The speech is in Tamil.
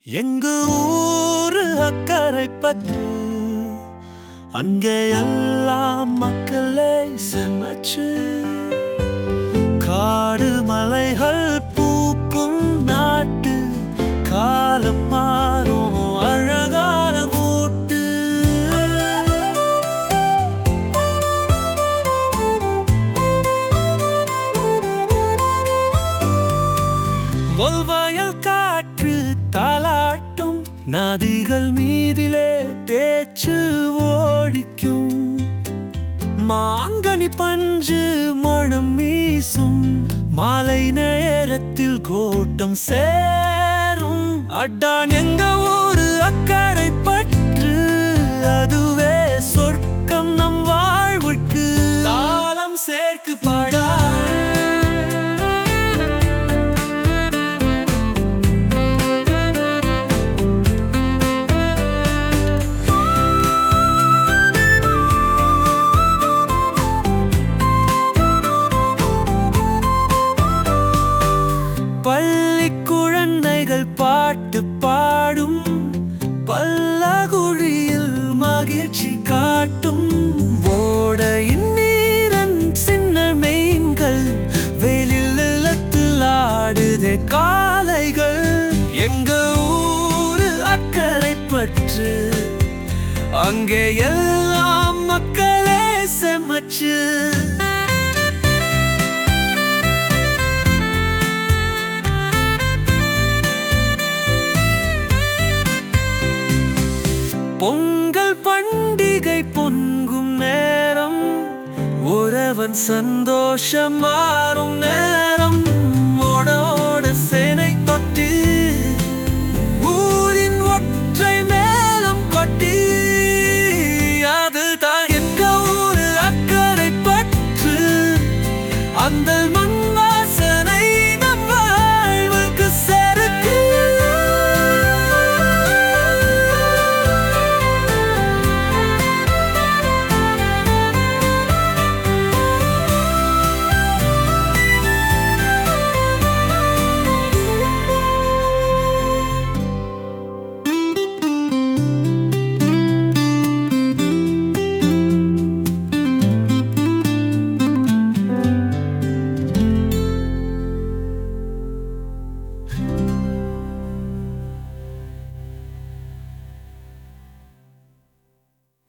எங்க ஊரு அக்கரைப்பற்று அங்கே எல்லாம் மக்களே செமச்சு காடு மலைகள் பூக்கும் நாட்டு காலம் மாறும் அழகான கூட்டு வயல் காற்று தாலாட்டும் நதிகள் மீதிலே தேச்சு ஓடிக்கும் மாங்கனி பஞ்சு மணம் வீசும் மாலை நேரத்தில் கோட்டம் சேரும் அட்டான் எங்க ஊரு அக்கறை பற்று அதுவே சொர்க்கம் நம் வாழ்வுக்கு தாளம் சேர்க்கு பாடா பள்ளி குழந்தைகள் பாட்டு பாடும் பல்லகுழியில் மகிழ்ச்சி காட்டும் ஓடையின் நீரன் சின்ன மீன்கள் வெளியில் நிலத்தில் ஆடுதே காளைகள் எங்க ஊரு அக்கறை பற்று அங்கே எல்லாம் மக்களே செமச்சு பொங்கல் பண்டிகை பொங்கும் நேரம் ஒருவன் சந்தோஷம் மாறும் நேரம் ஓட ஓட சேனை